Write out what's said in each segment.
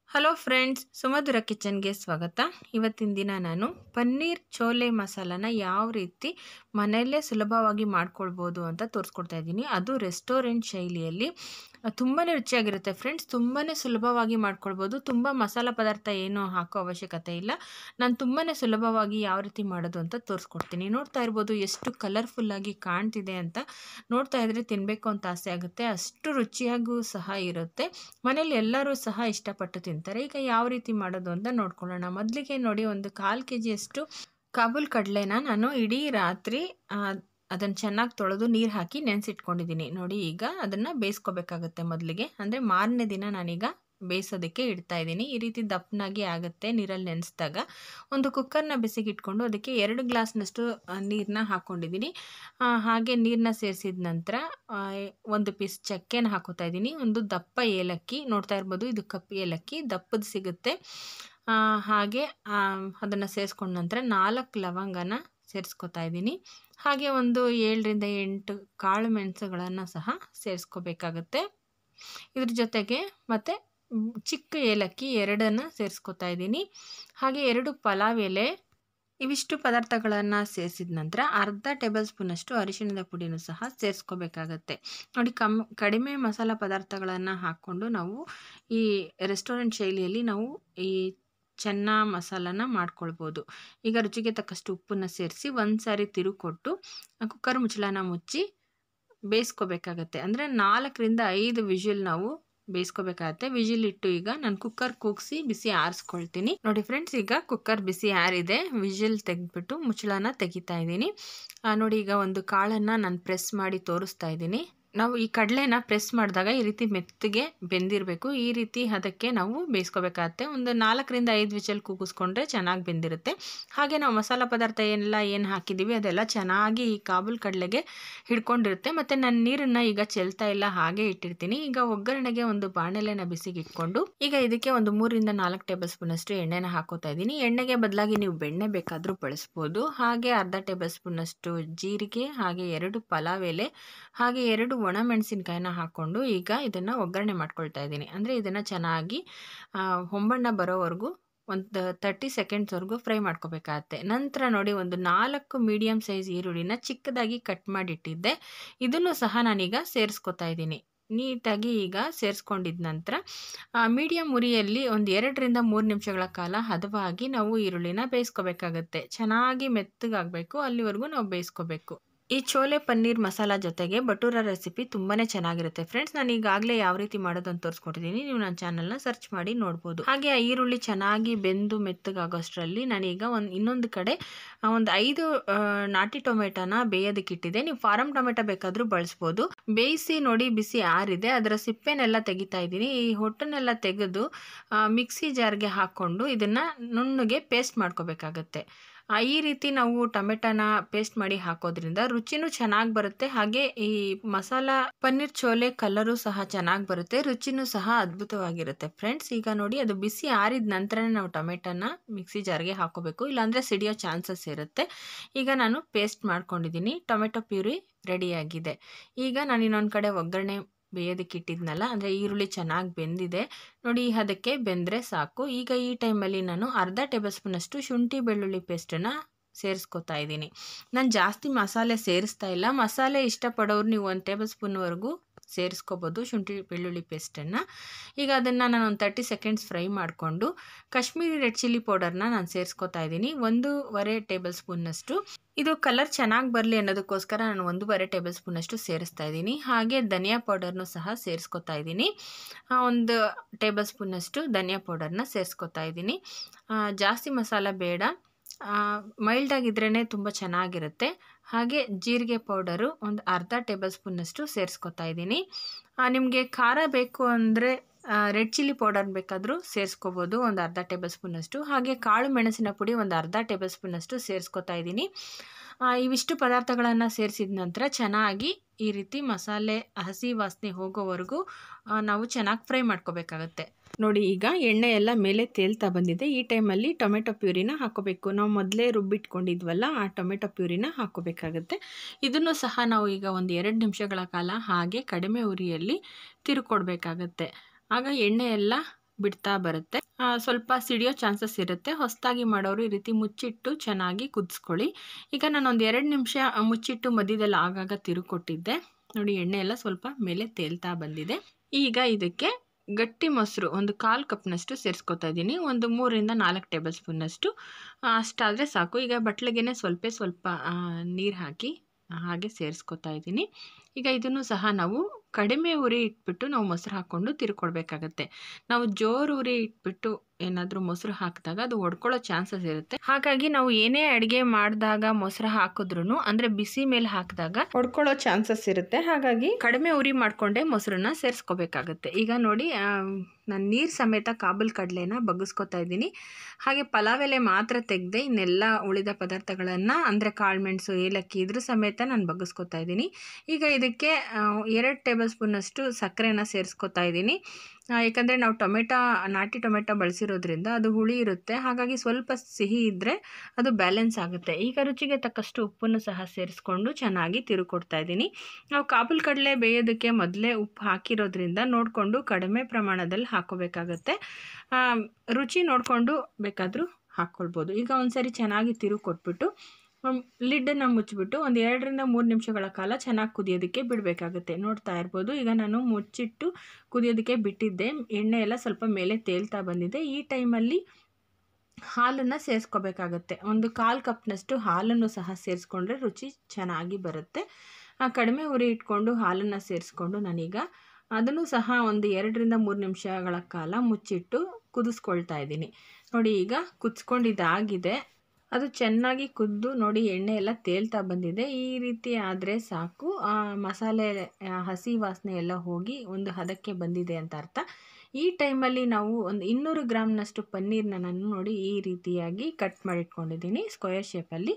hello friends ಸುಮಧುರ ಕಿಚನ್ಗೆ ಸ್ವಾಗತ ಇವತ್ತಿನ ದಿನ ನಾನು ಪನ್ನೀರ್ ಚೋಲೆ ಮಸಾಲಾನ ಯಾವ ರೀತಿ ಮನೆಯಲ್ಲೇ ಸುಲಭವಾಗಿ ಮಾಡ್ಕೊಳ್ಬೋದು ಅಂತ ತೋರಿಸ್ಕೊಡ್ತಾ ಇದ್ದೀನಿ ಅದು ರೆಸ್ಟೋರೆಂಟ್ ಶೈಲಿಯಲ್ಲಿ ತುಂಬಾ ರುಚಿಯಾಗಿರುತ್ತೆ ಫ್ರೆಂಡ್ಸ್ ತುಂಬಾ ಸುಲಭವಾಗಿ ಮಾಡ್ಕೊಳ್ಬೋದು ತುಂಬ ಮಸಾಲ ಪದಾರ್ಥ ಏನು ಹಾಕೋ ಅವಶ್ಯಕತೆ ಇಲ್ಲ ನಾನು ತುಂಬಾ ಸುಲಭವಾಗಿ ಯಾವ ರೀತಿ ಮಾಡೋದು ಅಂತ ತೋರಿಸ್ಕೊಡ್ತೀನಿ ನೋಡ್ತಾ ಇರ್ಬೋದು ಎಷ್ಟು ಕಲರ್ಫುಲ್ಲಾಗಿ ಕಾಣ್ತಿದೆ ಅಂತ ನೋಡ್ತಾ ಇದ್ರೆ ತಿನ್ನಬೇಕು ಅಂತ ಆಸೆ ಆಗುತ್ತೆ ಅಷ್ಟು ರುಚಿಯಾಗೂ ಸಹ ಇರುತ್ತೆ ಮನೇಲಿ ಎಲ್ಲರೂ ಸಹ ಇಷ್ಟಪಟ್ಟು ತಿಂತಾರೆ ಈಗ ಯಾವ ರೀತಿ ಮಾಡೋದು ಅಂತ ನೋಡ್ಕೊಳ್ಳೋಣ ಮೊದಲಿಗೆ ನೋಡಿ ಒಂದು ಕಾಲು ಕೆ ಜಿಯಷ್ಟು ಕಾಬೂಲ್ ಕಡಲೆನ ನಾನು ಇಡೀ ರಾತ್ರಿ ಅದನ್ನು ಚೆನ್ನಾಗಿ ತೊಳೆದು ನೀರು ಹಾಕಿ ನೆನೆಸಿಟ್ಕೊಂಡಿದ್ದೀನಿ ನೋಡಿ ಈಗ ಅದನ್ನು ಬೇಯಿಸ್ಕೋಬೇಕಾಗತ್ತೆ ಮೊದಲಿಗೆ ಅಂದರೆ ಮಾರನೇ ದಿನ ನಾನೀಗ ಬೇಯಿಸೋದಕ್ಕೆ ಇಡ್ತಾ ಇದ್ದೀನಿ ಈ ರೀತಿ ದಪ್ಪನಾಗಿ ಆಗುತ್ತೆ ನೀರಲ್ಲಿ ನೆನೆಸಿದಾಗ ಒಂದು ಕುಕ್ಕರ್ನ ಬಿಸಿಗೆ ಇಟ್ಕೊಂಡು ಅದಕ್ಕೆ ಎರಡು ಗ್ಲಾಸ್ನಷ್ಟು ನೀರನ್ನ ಹಾಕ್ಕೊಂಡಿದ್ದೀನಿ ಹಾಗೆ ನೀರನ್ನ ಸೇರಿಸಿದ ನಂತರ ಒಂದು ಪೀಸ್ ಚಕ್ಕೆನ ಹಾಕೋತಾ ಇದ್ದೀನಿ ಒಂದು ದಪ್ಪ ಏಲಕ್ಕಿ ನೋಡ್ತಾ ಇರ್ಬೋದು ಇದು ಕಪ್ಪು ಏಲಕ್ಕಿ ದಪ್ಪದು ಸಿಗುತ್ತೆ ಹಾಗೆ ಅದನ್ನು ಸೇರಿಸ್ಕೊಂಡ ನಂತರ ನಾಲ್ಕು ಲವಂಗನ ಸೇರಿಸ್ಕೊತಾ ಇದ್ದೀನಿ ಹಾಗೆ ಒಂದು ಏಳರಿಂದ ಎಂಟು ಕಾಳು ಮೆಣಸುಗಳನ್ನು ಸಹ ಸೇರಿಸ್ಕೋಬೇಕಾಗತ್ತೆ ಇದ್ರ ಜೊತೆಗೆ ಮತ್ತು ಚಿಕ್ಕ ಏಲಕ್ಕಿ ಎರಡನ್ನು ಸೇರಿಸ್ಕೊತಾ ಇದ್ದೀನಿ ಹಾಗೆ ಎರಡು ಪಲಾವ್ ಎಲೆ ಇವಿಷ್ಟು ಪದಾರ್ಥಗಳನ್ನು ಸೇರಿಸಿದ ನಂತರ ಅರ್ಧ ಟೇಬಲ್ ಸ್ಪೂನಷ್ಟು ಅರಿಶಿಣದ ಪುಡಿನೂ ಸಹ ಸೇರಿಸ್ಕೋಬೇಕಾಗತ್ತೆ ನೋಡಿ ಕಮ್ ಕಡಿಮೆ ಮಸಾಲ ಪದಾರ್ಥಗಳನ್ನು ಹಾಕ್ಕೊಂಡು ನಾವು ಈ ರೆಸ್ಟೋರೆಂಟ್ ಶೈಲಿಯಲ್ಲಿ ನಾವು ಈ ಚೆನ್ನ ಮಸಾಲನ ಮಾಡ್ಕೊಳ್ಬೋದು ಈಗ ರುಚಿಗೆ ತಕ್ಕಷ್ಟು ಉಪ್ಪನ್ನು ಸೇರಿಸಿ ಒಂದು ಸಾರಿ ತಿರು ಕೊಟ್ಟು ಕುಕ್ಕರ್ ಮುಚ್ಚಳನ ಮುಚ್ಚಿ ಬೇಯಿಸ್ಕೋಬೇಕಾಗತ್ತೆ ಅಂದರೆ ನಾಲ್ಕರಿಂದ ಐದು ವಿಷಲ್ ನಾವು ಬೇಯಿಸ್ಕೋಬೇಕಾಗತ್ತೆ ವಿಜಿಲ್ ಇಟ್ಟು ಈಗ ನಾನು ಕುಕ್ಕರ್ ಕೂಗಿಸಿ ಬಿಸಿ ಆರಿಸ್ಕೊಳ್ತೀನಿ ನೋಡಿ ಫ್ರೆಂಡ್ಸ್ ಈಗ ಕುಕ್ಕರ್ ಬಿಸಿ ಆರಿದೆ ವಿಜಿಲ್ ತೆಗೆದ್ಬಿಟ್ಟು ಮುಚ್ಚಳನ ತೆಗಿತಾ ಇದ್ದೀನಿ ನೋಡಿ ಈಗ ಒಂದು ಕಾಳನ್ನು ನಾನು ಪ್ರೆಸ್ ಮಾಡಿ ತೋರಿಸ್ತಾ ಇದ್ದೀನಿ ನಾವು ಈ ಕಡಲೆನ ಪ್ರೆಸ್ ಮಾಡಿದಾಗ ಈ ರೀತಿ ಮೆತ್ತಗೆ ಬೆಂದಿರಬೇಕು ಈ ರೀತಿ ಅದಕ್ಕೆ ನಾವು ಬೇಯಿಸ್ಕೋಬೇಕಾಗತ್ತೆ ಒಂದು ನಾಲ್ಕರಿಂದ ಐದು ವಿಚಲ್ ಕೂಗಿಸ್ಕೊಂಡ್ರೆ ಚೆನ್ನಾಗಿ ಬೆಂದಿರುತ್ತೆ ಹಾಗೆ ನಾವು ಮಸಾಲ ಪದಾರ್ಥ ಏನೆಲ್ಲ ಏನು ಹಾಕಿದ್ದೀವಿ ಅದೆಲ್ಲ ಚೆನ್ನಾಗಿ ಈ ಕಾಬೂಲ್ ಕಡಲೆಗೆ ಹಿಡ್ಕೊಂಡಿರುತ್ತೆ ಮತ್ತು ನಾನು ನೀರನ್ನು ಈಗ ಚೆಲ್ತಾ ಇಲ್ಲ ಹಾಗೆ ಇಟ್ಟಿರ್ತೀನಿ ಈಗ ಒಗ್ಗರಣೆಗೆ ಒಂದು ಬಾಣಲೆನ ಬಿಸಿಗೆ ಇಟ್ಕೊಂಡು ಈಗ ಇದಕ್ಕೆ ಒಂದು ಮೂರಿಂದ ನಾಲ್ಕು ಟೇಬಲ್ ಸ್ಪೂನಷ್ಟು ಎಣ್ಣೆನ ಹಾಕೋತಾ ಇದ್ದೀನಿ ಎಣ್ಣೆಗೆ ಬದಲಾಗಿ ನೀವು ಬೆಣ್ಣೆ ಬೇಕಾದರೂ ಬಳಸ್ಬೋದು ಹಾಗೆ ಅರ್ಧ ಟೇಬಲ್ ಸ್ಪೂನಷ್ಟು ಜೀರಿಗೆ ಹಾಗೆ ಎರಡು ಪಲಾವ್ ಎಲೆ ಹಾಗೆ ಎರಡು ಒಣ ಮೆಣಸಿನ್ಕಾಯಿನ ಹಾಕ್ಕೊಂಡು ಈಗ ಇದನ್ನು ಒಗ್ಗರಣೆ ಮಾಡ್ಕೊಳ್ತಾ ಇದ್ದೀನಿ ಅಂದರೆ ಇದನ್ನು ಚೆನ್ನಾಗಿ ಹೊಂಬಣ್ಣ ಬರೋವರೆಗೂ ಒಂದು ತರ್ಟಿ ಸೆಕೆಂಡ್ಸ್ವರೆಗೂ ಫ್ರೈ ಮಾಡ್ಕೋಬೇಕಾಗತ್ತೆ ನಂತರ ನೋಡಿ ಒಂದು ನಾಲ್ಕು ಮೀಡಿಯಮ್ ಸೈಜ್ ಈರುಳ್ಳಿನ ಚಿಕ್ಕದಾಗಿ ಕಟ್ ಮಾಡಿಟ್ಟಿದ್ದೆ ಇದನ್ನು ಸಹ ನಾನೀಗ ಸೇರಿಸ್ಕೊತಾ ಇದ್ದೀನಿ ನೀಟಾಗಿ ಈಗ ಸೇರಿಸ್ಕೊಂಡಿದ ನಂತರ ಮೀಡಿಯಮ್ ಉರಿಯಲ್ಲಿ ಒಂದು ಎರಡರಿಂದ ಮೂರು ನಿಮಿಷಗಳ ಕಾಲ ಹದವಾಗಿ ನಾವು ಈರುಳ್ಳಿನ ಬೇಯಿಸ್ಕೋಬೇಕಾಗತ್ತೆ ಚೆನ್ನಾಗಿ ಮೆತ್ತಗಾಗಬೇಕು ಅಲ್ಲಿವರೆಗೂ ನಾವು ಬೇಯಿಸ್ಕೋಬೇಕು ಈ ಚೋಲೆ ಪನ್ನೀರ್ ಮಸಾಲ ಜೊತೆಗೆ ಬಟೂರ ರೆಸಿಪಿ ತುಂಬಾ ಚೆನ್ನಾಗಿರುತ್ತೆ ಫ್ರೆಂಡ್ಸ್ ನಾನು ಈಗಾಗಲೇ ಯಾವ ರೀತಿ ಮಾಡೋದು ಅಂತ ತೋರಿಸ್ಕೊಟ್ಟಿದ್ದೀನಿ ನೀವು ನನ್ನ ಚಾನಲ್ನ ಸರ್ಚ್ ಮಾಡಿ ನೋಡ್ಬೋದು ಹಾಗೆ ಆ ಈರುಳ್ಳಿ ಚೆನ್ನಾಗಿ ಬೆಂದು ಮೆತ್ತಗಾಗೋಷ್ಟರಲ್ಲಿ ನಾನೀಗ ಒಂದು ಇನ್ನೊಂದು ಕಡೆ ಒಂದು ಐದು ನಾಟಿ ಟೊಮೆಟೊನ ಬೇಯೋದಕ್ಕಿಟ್ಟಿದೆ ನೀವು ಫಾರಮ್ ಟೊಮೆಟೊ ಬೇಕಾದರೂ ಬಳಸ್ಬೋದು ಬೇಯಿಸಿ ನೋಡಿ ಬಿಸಿ ಆರಿದೆ ಅದರ ಸಿಪ್ಪೆನೆಲ್ಲ ತೆಗಿತಾ ಇದ್ದೀನಿ ಈ ಹೊಟ್ಟನ್ನೆಲ್ಲ ತೆಗೆದು ಮಿಕ್ಸಿ ಜಾರ್ಗೆ ಹಾಕ್ಕೊಂಡು ಇದನ್ನು ನುಣ್ಣಗೆ ಪೇಸ್ಟ್ ಮಾಡ್ಕೋಬೇಕಾಗತ್ತೆ ಈ ರೀತಿ ನಾವು ಟೊಮೆಟೊನ ಪೇಸ್ಟ್ ಮಾಡಿ ಹಾಕೋದ್ರಿಂದ ರುಚಿನೂ ಚೆನ್ನಾಗಿ ಬರುತ್ತೆ ಹಾಗೆ ಈ ಮಸಾಲ ಪನ್ನೀರ್ ಚೋಲೆ ಕಲರು ಸಹ ಚೆನ್ನಾಗಿ ಬರುತ್ತೆ ರುಚಿನೂ ಸಹ ಅದ್ಭುತವಾಗಿರುತ್ತೆ ಫ್ರೆಂಡ್ಸ್ ಈಗ ನೋಡಿ ಅದು ಬಿಸಿ ಆರಿದ ನಂತರನೇ ನಾವು ಟೊಮೆಟೊನ ಮಿಕ್ಸಿ ಜಾರ್ಗೆ ಹಾಕೋಬೇಕು ಇಲ್ಲಾಂದರೆ ಸಿಡಿಯೋ ಚಾನ್ಸಸ್ ಇರುತ್ತೆ ಈಗ ನಾನು ಪೇಸ್ಟ್ ಮಾಡ್ಕೊಂಡಿದ್ದೀನಿ ಟೊಮೆಟೊ ಪ್ಯೂರಿ ರೆಡಿಯಾಗಿದೆ ಈಗ ನಾನು ಇನ್ನೊಂದು ಕಡೆ ಒಗ್ಗರಣೆ ಬೇಯೋದಕ್ಕೆ ಇಟ್ಟಿದ್ನಲ್ಲ ಅಂದರೆ ಈರುಳ್ಳಿ ಚೆನ್ನಾಗಿ ಬೆಂದಿದೆ ನೋಡಿ ಅದಕ್ಕೆ ಬೆಂದರೆ ಸಾಕು ಈಗ ಈ ಟೈಮಲ್ಲಿ ನಾನು ಅರ್ಧ ಟೇಬಲ್ ಸ್ಪೂನಷ್ಟು ಶುಂಠಿ ಬೆಳ್ಳುಳ್ಳಿ ಪೇಸ್ಟನ್ನು ಸೇರಿಸ್ಕೊತಾ ಇದ್ದೀನಿ ನಾನು ಜಾಸ್ತಿ ಮಸಾಲೆ ಸೇರಿಸ್ತಾ ಇಲ್ಲ ಮಸಾಲೆ ಇಷ್ಟಪಡೋರು ನೀವು ಒಂದು ಟೇಬಲ್ ಸ್ಪೂನ್ವರೆಗೂ ಸೇರಿಸ್ಕೋಬೋದು ಶುಂಠಿ ಬೆಳ್ಳುಳ್ಳಿ ಪೇಸ್ಟನ್ನು ಈಗ ಅದನ್ನು ನಾನು ಒಂದು ತರ್ಟಿ ಸೆಕೆಂಡ್ಸ್ ಫ್ರೈ ಮಾಡಿಕೊಂಡು ಕಾಶ್ಮೀರಿ ರೆಡ್ ಚಿಲ್ಲಿ ಪೌಡರ್ನ ನಾನು ಸೇರಿಸ್ಕೊತಾ ಇದ್ದೀನಿ ಒಂದೂವರೆ ಟೇಬಲ್ ಸ್ಪೂನ್ನಷ್ಟು ಇದು ಕಲರ್ ಚೆನ್ನಾಗಿ ಬರಲಿ ಅನ್ನೋದಕ್ಕೋಸ್ಕರ ನಾನು ಒಂದೂವರೆ ಟೇಬಲ್ ಸ್ಪೂನಷ್ಟು ಸೇರಿಸ್ತಾ ಇದ್ದೀನಿ ಹಾಗೆ ಧನಿಯಾ ಪೌಡರ್ನು ಸಹ ಸೇರಿಸ್ಕೊತಾ ಇದ್ದೀನಿ ಒಂದು ಟೇಬಲ್ ಸ್ಪೂನಷ್ಟು ಧನಿಯಾ ಪೌಡರ್ನ ಸೇರಿಸ್ಕೊತಾ ಇದ್ದೀನಿ ಜಾಸ್ತಿ ಮಸಾಲ ಬೇಡ ಮೈಲ್ಡಾಗಿದ್ರೇ ತುಂಬ ಚೆನ್ನಾಗಿರುತ್ತೆ ಹಾಗೆ ಜೀರಿಗೆ ಪೌಡರು ಒಂದು ಅರ್ಧ ಟೇಬಲ್ ಸ್ಪೂನಷ್ಟು ಸೇರಿಸ್ಕೊತಾ ಇದ್ದೀನಿ ನಿಮಗೆ ಖಾರ ಬೇಕು ಅಂದರೆ ರೆಡ್ ಚಿಲ್ಲಿ ಪೌಡರ್ ಬೇಕಾದರೂ ಸೇರಿಸ್ಕೋಬೋದು ಒಂದು ಅರ್ಧ ಟೇಬಲ್ ಸ್ಪೂನಷ್ಟು ಹಾಗೆ ಕಾಳು ಮೆಣಸಿನ ಪುಡಿ ಒಂದು ಅರ್ಧ ಟೇಬಲ್ ಸ್ಪೂನಷ್ಟು ಸೇರಿಸ್ಕೊತಾ ಇದ್ದೀನಿ ಇವಿಷ್ಟು ಪದಾರ್ಥಗಳನ್ನು ಸೇರಿಸಿದ ನಂತರ ಚೆನ್ನಾಗಿ ಈ ರೀತಿ ಮಸಾಲೆ ಹಸಿ ವಾಸನೆ ಹೋಗೋವರೆಗೂ ನಾವು ಚೆನ್ನಾಗಿ ಫ್ರೈ ಮಾಡ್ಕೋಬೇಕಾಗತ್ತೆ ನೋಡಿ ಈಗ ಎಣ್ಣೆ ಎಲ್ಲ ಮೇಲೆ ತೇಲ್ತಾ ಬಂದಿದೆ ಈ ಟೈಮಲ್ಲಿ ಟೊಮೆಟೊ ಪ್ಯೂರಿನ ಹಾಕೋಬೇಕು ನಾವು ಮೊದಲೇ ರುಬ್ಬಿಟ್ಕೊಂಡಿದ್ವಲ್ಲ ಆ ಟೊಮೆಟೊ ಪ್ಯೂರಿನ ಹಾಕೋಬೇಕಾಗತ್ತೆ ಇದನ್ನು ಸಹ ನಾವು ಈಗ ಒಂದು ಎರಡು ನಿಮಿಷಗಳ ಕಾಲ ಹಾಗೆ ಕಡಿಮೆ ಉರಿಯಲ್ಲಿ ತಿರುಕೊಡ್ಬೇಕಾಗತ್ತೆ ಆಗ ಎಣ್ಣೆ ಎಲ್ಲ ಬಿಡ್ತಾ ಬರುತ್ತೆ ಆ, ಸ್ವಲ್ಪ ಸಿಡಿಯೋ ಚಾನ್ಸಸ್ ಇರುತ್ತೆ ಹೊಸದಾಗಿ ಮಾಡೋರು ಈ ರೀತಿ ಮುಚ್ಚಿಟ್ಟು ಚೆನ್ನಾಗಿ ಕುದಿಸ್ಕೊಳ್ಳಿ ಈಗ ನಾನು ಒಂದು ಎರಡು ನಿಮಿಷ ಮುಚ್ಚಿಟ್ಟು ಮಧ್ಯದಲ್ಲಿ ಆಗಾಗ ತಿರುಕೊಟ್ಟಿದ್ದೆ ನೋಡಿ ಎಣ್ಣೆ ಎಲ್ಲ ಸ್ವಲ್ಪ ಮೇಲೆ ತೇಲ್ತಾ ಬಂದಿದೆ ಈಗ ಇದಕ್ಕೆ ಗಟ್ಟಿ ಮೊಸರು ಒಂದು ಕಾಲು ಕಪ್ನಷ್ಟು ಸೇರಿಸ್ಕೊತಾ ಇದ್ದೀನಿ ಒಂದು ಮೂರರಿಂದ ನಾಲ್ಕು ಟೇಬಲ್ ಸ್ಪೂನ್ನಷ್ಟು ಅಷ್ಟಾದರೆ ಸಾಕು ಈಗ ಬಟ್ಲಿಗೆ ಸ್ವಲ್ಪ ಸ್ವಲ್ಪ ನೀರು ಹಾಕಿ ಹಾಗೆ ಸೇರಿಸ್ಕೊತಾ ಇದ್ದೀನಿ ಈಗ ಇದನ್ನು ಸಹ ನಾವು ಕಡಿಮೆ ಉರಿ ಇಟ್ಬಿಟ್ಟು ನಾವು ಮೊಸರು ಹಾಕ್ಕೊಂಡು ತಿರ್ಕೊಳ್ಬೇಕಾಗತ್ತೆ ನಾವು ಜೋರು ಉರಿ ಇಟ್ಬಿಟ್ಟು ಏನಾದರೂ ಮೊಸರು ಹಾಕಿದಾಗ ಅದು ಒಡ್ಕೊಳ್ಳೋ ಚಾನ್ಸಸ್ ಇರುತ್ತೆ ಹಾಗಾಗಿ ನಾವು ಏನೇ ಅಡುಗೆ ಮಾಡಿದಾಗ ಮೊಸರು ಹಾಕಿದ್ರು ಅಂದರೆ ಬಿಸಿ ಮೇಲೆ ಹಾಕಿದಾಗ ಒಡ್ಕೊಳ್ಳೋ ಚಾನ್ಸಸ್ ಇರುತ್ತೆ ಹಾಗಾಗಿ ಕಡಿಮೆ ಉರಿ ಮಾಡಿಕೊಂಡೇ ಮೊಸರನ್ನ ಸೇರಿಸ್ಕೋಬೇಕಾಗತ್ತೆ ಈಗ ನೋಡಿ ನಾನು ನೀರು ಸಮೇತ ಕಾಬಲ್ ಕಡಲೆನ ಬಗ್ಗಿಸ್ಕೊತಾ ಇದ್ದೀನಿ ಹಾಗೆ ಪಲಾವ್ ಎಲೆ ಮಾತ್ರ ತೆಗೆದೆ ಇನ್ನೆಲ್ಲ ಉಳಿದ ಪದಾರ್ಥಗಳನ್ನು ಅಂದರೆ ಕಾಳುಮೆಣಸು ಏಲಕ್ಕಿ ಇದ್ರ ಸಮೇತ ನಾನು ಬಗ್ಗಿಸ್ಕೊತಾ ಇದ್ದೀನಿ ಈಗ ಇದಕ್ಕೆ ಎರಡು ಟೇಬಲ್ ಸ್ಪೂನಷ್ಟು ಸಕ್ಕರೆನ ಸೇರಿಸ್ಕೊತಾ ಇದ್ದೀನಿ ಯಾಕಂದರೆ ನಾವು ಟೊಮೆಟೊ ನಾಟಿ ಟೊಮೆಟೊ ಬಳಸಿರೋದ್ರಿಂದ ಅದು ಹುಳಿ ಇರುತ್ತೆ ಹಾಗಾಗಿ ಸ್ವಲ್ಪ ಸಿಹಿ ಇದ್ದರೆ ಅದು ಬ್ಯಾಲೆನ್ಸ್ ಆಗುತ್ತೆ ಈಗ ರುಚಿಗೆ ತಕ್ಕಷ್ಟು ಉಪ್ಪನ್ನು ಸಹ ಸೇರಿಸ್ಕೊಂಡು ಚೆನ್ನಾಗಿ ತಿರುಕೊಡ್ತಾ ಇದ್ದೀನಿ ನಾವು ಕಾಬೂಲ್ ಕಡಲೆ ಬೇಯೋದಕ್ಕೆ ಮೊದಲೇ ಉಪ್ಪು ಹಾಕಿರೋದ್ರಿಂದ ನೋಡಿಕೊಂಡು ಕಡಿಮೆ ಪ್ರಮಾಣದಲ್ಲಿ ಹಾಕೋಬೇಕಾಗತ್ತೆ ರುಚಿ ನೋಡಿಕೊಂಡು ಬೇಕಾದರೂ ಹಾಕ್ಕೊಳ್ಬೋದು ಈಗ ಒಂದ್ಸರಿ ಚೆನ್ನಾಗಿ ತಿರು ಕೊಟ್ಬಿಟ್ಟು ಲಿಡ್ಡನ್ನು ಮುಚ್ಚಿಬಿಟ್ಟು ಒಂದು ಎರಡರಿಂದ ಮೂರು ನಿಮಿಷಗಳ ಕಾಲ ಚೆನ್ನಾಗಿ ಕುದಿಯೋದಕ್ಕೆ ಬಿಡಬೇಕಾಗುತ್ತೆ ನೋಡ್ತಾ ಇರ್ಬೋದು ಈಗ ನಾನು ಮುಚ್ಚಿಟ್ಟು ಕುದಿಯೋದಕ್ಕೆ ಬಿಟ್ಟಿದ್ದೆ ಎಣ್ಣೆ ಎಲ್ಲ ಸ್ವಲ್ಪ ಮೇಲೆ ತೇಲ್ತಾ ಬಂದಿದೆ ಈ ಟೈಮಲ್ಲಿ ಹಾಲನ್ನು ಸೇರಿಸ್ಕೋಬೇಕಾಗತ್ತೆ ಒಂದು ಕಾಲು ಕಪ್ನಷ್ಟು ಹಾಲನ್ನು ಸಹ ಸೇರಿಸ್ಕೊಂಡ್ರೆ ರುಚಿ ಚೆನ್ನಾಗಿ ಬರುತ್ತೆ ಕಡಿಮೆ ಉರಿ ಇಟ್ಕೊಂಡು ಹಾಲನ್ನು ಸೇರಿಸ್ಕೊಂಡು ನಾನೀಗ ಅದನ್ನು ಸಹ ಒಂದು ಎರಡರಿಂದ ಮೂರು ನಿಮಿಷಗಳ ಕಾಲ ಮುಚ್ಚಿಟ್ಟು ಕುದಿಸ್ಕೊಳ್ತಾ ಇದ್ದೀನಿ ನೋಡಿ ಈಗ ಕುದಿಸ್ಕೊಂಡಿದ್ದಾಗಿದೆ ಅದು ಚೆನ್ನಾಗಿ ಕುದ್ದು ನೋಡಿ ಎಣ್ಣೆ ಎಲ್ಲ ತೇಲ್ತಾ ಬಂದಿದೆ ಈ ರೀತಿ ಆದರೆ ಸಾಕು ಮಸಾಲೆ ಹಸಿ ವಾಸನೆ ಎಲ್ಲ ಹೋಗಿ ಒಂದು ಹದಕ್ಕೆ ಬಂದಿದೆ ಅಂತ ಅರ್ಥ ಈ ಟೈಮಲ್ಲಿ ನಾವು ಒಂದು ಇನ್ನೂರು ಗ್ರಾಮ್ನಷ್ಟು ಪನ್ನೀರನ್ನ ನಾನು ನೋಡಿ ಈ ರೀತಿಯಾಗಿ ಕಟ್ ಮಾಡಿಟ್ಕೊಂಡಿದ್ದೀನಿ ಸ್ಕ್ವೇರ್ ಶೇಪಲ್ಲಿ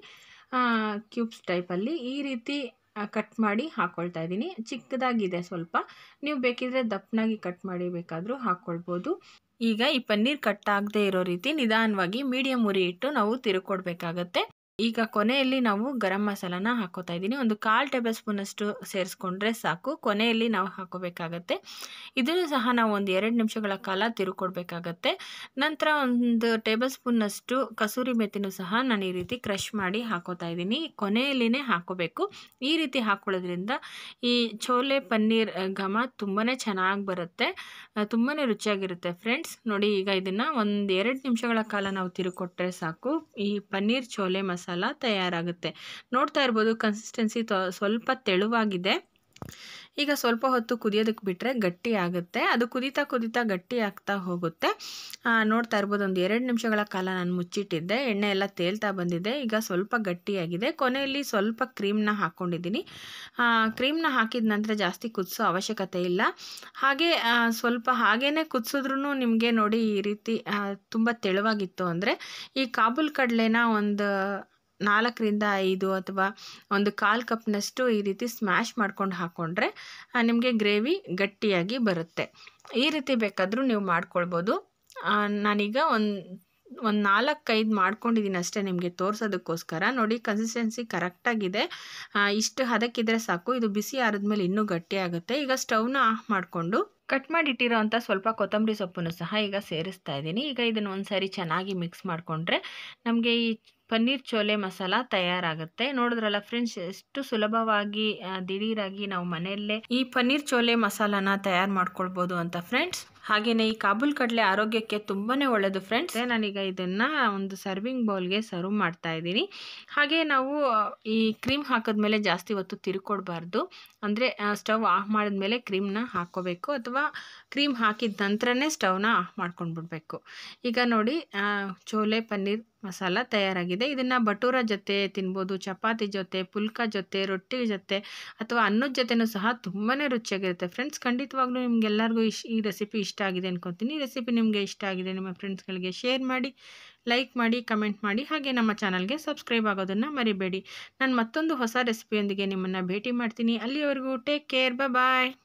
ಕ್ಯೂಬ್ಸ್ ಟೈಪಲ್ಲಿ ಈ ರೀತಿ ಕಟ್ ಮಾಡಿ ಹಾಕ್ಕೊಳ್ತಾ ಇದ್ದೀನಿ ಚಿಕ್ಕದಾಗಿದೆ ಸ್ವಲ್ಪ ನೀವು ಬೇಕಿದ್ರೆ ದಪ್ಪನಾಗಿ ಕಟ್ ಮಾಡಿ ಬೇಕಾದರೂ ಹಾಕ್ಕೊಳ್ಬೋದು ಈಗ ಈ ಪನ್ನೀರ್ ಕಟ್ ಆಗದೆ ಇರೋ ರೀತಿ ನಿಧಾನವಾಗಿ ಮೀಡಿಯಮ್ ಉರಿ ಇಟ್ಟು ನಾವು ತಿರುಕೊಡ್ಬೇಕಾಗತ್ತೆ ಈಗ ಕೊನೆಯಲ್ಲಿ ನಾವು ಗರಂ ಮಸಾಲಾನ ಹಾಕೋತಾ ಇದ್ದೀನಿ ಒಂದು ಕಾಲು ಟೇಬಲ್ ಸ್ಪೂನಷ್ಟು ಸೇರಿಸ್ಕೊಂಡ್ರೆ ಸಾಕು ಕೊನೆಯಲ್ಲಿ ನಾವು ಹಾಕೋಬೇಕಾಗತ್ತೆ ಇದನ್ನು ಸಹ ನಾವು ಒಂದು ಎರಡು ನಿಮಿಷಗಳ ಕಾಲ ತಿರುಕೊಡ್ಬೇಕಾಗತ್ತೆ ನಂತರ ಒಂದು ಟೇಬಲ್ ಸ್ಪೂನ್ನಷ್ಟು ಕಸೂರಿ ಮೆಥಿನೂ ಸಹ ನಾನು ಈ ರೀತಿ ಕ್ರಷ್ ಮಾಡಿ ಹಾಕೋತಾ ಇದ್ದೀನಿ ಕೊನೆಯಲ್ಲಿನೇ ಹಾಕೋಬೇಕು ಈ ರೀತಿ ಹಾಕೊಳ್ಳೋದ್ರಿಂದ ಈ ಚೋಲೆ ಪನ್ನೀರ್ ಘಮ ತುಂಬಾ ಚೆನ್ನಾಗಿ ಬರುತ್ತೆ ತುಂಬಾ ರುಚಿಯಾಗಿರುತ್ತೆ ಫ್ರೆಂಡ್ಸ್ ನೋಡಿ ಈಗ ಇದನ್ನು ಒಂದು ಎರಡು ನಿಮಿಷಗಳ ಕಾಲ ನಾವು ತಿರುಕೊಟ್ರೆ ಸಾಕು ಈ ಪನ್ನೀರ್ ಚೋಲೆ ಮಸಾಲ ತಯಾರಾಗುತ್ತೆ ನೋಡ್ತಾ ಇರ್ಬೋದು ಕನ್ಸಿಸ್ಟೆನ್ಸಿ ಸ್ವಲ್ಪ ತೆಳುವಾಗಿದೆ ಈಗ ಸ್ವಲ್ಪ ಹೊತ್ತು ಕುದಿಯೋದಕ್ಕೆ ಬಿಟ್ಟರೆ ಗಟ್ಟಿ ಆಗುತ್ತೆ ಅದು ಕುದೀತಾ ಕುದೀತಾ ಗಟ್ಟಿ ಆಗ್ತಾ ಹೋಗುತ್ತೆ ನೋಡ್ತಾ ಇರ್ಬೋದು ಒಂದು ಎರಡು ನಿಮಿಷಗಳ ಕಾಲ ನಾನು ಮುಚ್ಚಿಟ್ಟಿದ್ದೆ ಎಣ್ಣೆ ಎಲ್ಲ ತೇಲ್ತಾ ಬಂದಿದೆ ಈಗ ಸ್ವಲ್ಪ ಗಟ್ಟಿಯಾಗಿದೆ ಕೊನೆಯಲ್ಲಿ ಸ್ವಲ್ಪ ಕ್ರೀಮ್ನ ಹಾಕ್ಕೊಂಡಿದ್ದೀನಿ ಕ್ರೀಮ್ನ ಹಾಕಿದ ನಂತರ ಜಾಸ್ತಿ ಕುದಿಸೋ ಅವಶ್ಯಕತೆ ಇಲ್ಲ ಹಾಗೆ ಸ್ವಲ್ಪ ಹಾಗೇ ಕುದಿಸಿದ್ರೂ ನಿಮಗೆ ನೋಡಿ ಈ ರೀತಿ ತುಂಬ ತೆಳುವಾಗಿತ್ತು ಅಂದರೆ ಈ ಕಾಬೂಲ್ ಕಡಲೆನ ಒಂದು ನಾಲ್ಕರಿಂದ ಐದು ಅಥವಾ ಒಂದು ಕಾಲು ಕಪ್ನಷ್ಟು ಈ ರೀತಿ ಸ್ಮ್ಯಾಶ್ ಮಾಡ್ಕೊಂಡು ಹಾಕ್ಕೊಂಡ್ರೆ ನಿಮಗೆ ಗ್ರೇವಿ ಗಟ್ಟಿಯಾಗಿ ಬರುತ್ತೆ ಈ ರೀತಿ ಬೇಕಾದರೂ ನೀವು ಮಾಡ್ಕೊಳ್ಬೋದು ನಾನೀಗ ಒಂದು ಒಂದು ನಾಲ್ಕೈದು ಮಾಡ್ಕೊಂಡಿದ್ದೀನಿ ಅಷ್ಟೇ ನಿಮಗೆ ತೋರಿಸೋದಕ್ಕೋಸ್ಕರ ನೋಡಿ ಕನ್ಸಿಸ್ಟೆನ್ಸಿ ಕರೆಕ್ಟಾಗಿದೆ ಇಷ್ಟು ಹದಕ್ಕಿದ್ರೆ ಸಾಕು ಇದು ಬಿಸಿ ಆರಿದ್ಮೇಲೆ ಇನ್ನೂ ಗಟ್ಟಿ ಆಗುತ್ತೆ ಈಗ ಸ್ಟವ್ನ ಆಫ್ ಮಾಡಿಕೊಂಡು ಕಟ್ ಮಾಡಿಟ್ಟಿರೋ ಅಂಥ ಸ್ವಲ್ಪ ಕೊತ್ತಂಬರಿ ಸೊಪ್ಪನ್ನು ಸಹ ಈಗ ಸೇರಿಸ್ತಾ ಇದ್ದೀನಿ ಈಗ ಇದನ್ನು ಒಂದು ಸಾರಿ ಚೆನ್ನಾಗಿ ಮಿಕ್ಸ್ ಮಾಡಿಕೊಂಡ್ರೆ ನಮಗೆ ಈ ಪನ್ನೀರ್ ಚೋಲೆ ಮಸಾಲ ತಯಾರಾಗುತ್ತೆ ನೋಡಿದ್ರಲ್ಲ ಫ್ರೆಂಡ್ಸ್ ಎಷ್ಟು ಸುಲಭವಾಗಿ ದಿಢೀರಾಗಿ ನಾವು ಮನೆಯಲ್ಲೇ ಈ ಪನ್ನೀರ್ ಚೋಲೆ ಮಸಾಲಾನ ತಯಾರು ಮಾಡ್ಕೊಳ್ಬೋದು ಅಂತ ಫ್ರೆಂಡ್ಸ್ ಹಾಗೆಯೇ ಈ ಕಾಬೂಲ್ ಕಡಲೆ ಆರೋಗ್ಯಕ್ಕೆ ತುಂಬಾ ಒಳ್ಳೆಯದು ಫ್ರೆಂಡ್ಸ್ ನಾನೀಗ ಇದನ್ನು ಒಂದು ಸರ್ವಿಂಗ್ ಬೌಲ್ಗೆ ಸರ್ವ್ ಮಾಡ್ತಾ ಇದ್ದೀನಿ ಹಾಗೆ ನಾವು ಈ ಕ್ರೀಮ್ ಹಾಕಿದ್ಮೇಲೆ ಜಾಸ್ತಿ ಹೊತ್ತು ತಿರ್ಕೊಡ್ಬಾರ್ದು ಅಂದರೆ ಸ್ಟವ್ ಆಫ್ ಮಾಡಿದ್ಮೇಲೆ ಕ್ರೀಮ್ನ ಹಾಕ್ಕೋಬೇಕು ಅಥವಾ ಕ್ರೀಮ್ ಹಾಕಿದ ನಂತರನೇ ಸ್ಟವ್ನ ಆಫ್ ಮಾಡ್ಕೊಂಡು ಬಿಡಬೇಕು ಈಗ ನೋಡಿ ಚೋಲೆ ಪನ್ನೀರ್ ಮಸಾಲ ತಯಾರಾಗಿದೆ ಇದನ್ನು ಬಟೂರ ಜೊತೆ ತಿನ್ಬೋದು ಚಪಾತಿ ಜೊತೆ ಪುಲ್ಕ ಜೊತೆ ರೊಟ್ಟಿ ಜೊತೆ ಅಥವಾ ಅನ್ನದ ಜೊತೆನೂ ಸಹ ತುಂಬಾ ರುಚಿಯಾಗಿರುತ್ತೆ ಫ್ರೆಂಡ್ಸ್ ಖಂಡಿತವಾಗ್ಲೂ ನಿಮ್ಗೆಲ್ಲರಿಗೂ ಇಶ್ ಈ ರೆಸಿಪಿ ಇಷ್ಟ ಆಗಿದೆ ಅನ್ಕೊತೀನಿ ಈ ರೆಸಿಪಿ ನಿಮಗೆ ಇಷ್ಟ ಆಗಿದೆ ನಿಮ್ಮ ಫ್ರೆಂಡ್ಸ್ಗಳಿಗೆ ಶೇರ್ ಮಾಡಿ ಲೈಕ್ ಮಾಡಿ ಕಮೆಂಟ್ ಮಾಡಿ ಹಾಗೆ ನಮ್ಮ ಚಾನಲ್ಗೆ ಸಬ್ಸ್ಕ್ರೈಬ್ ಆಗೋದನ್ನು ಮರಿಬೇಡಿ ನಾನು ಮತ್ತೊಂದು ಹೊಸ ರೆಸಿಪಿಯೊಂದಿಗೆ ನಿಮ್ಮನ್ನು ಭೇಟಿ ಮಾಡ್ತೀನಿ ಅಲ್ಲಿವರೆಗೂ ಟೇಕ್ ಕೇರ್ ಬಾಯ್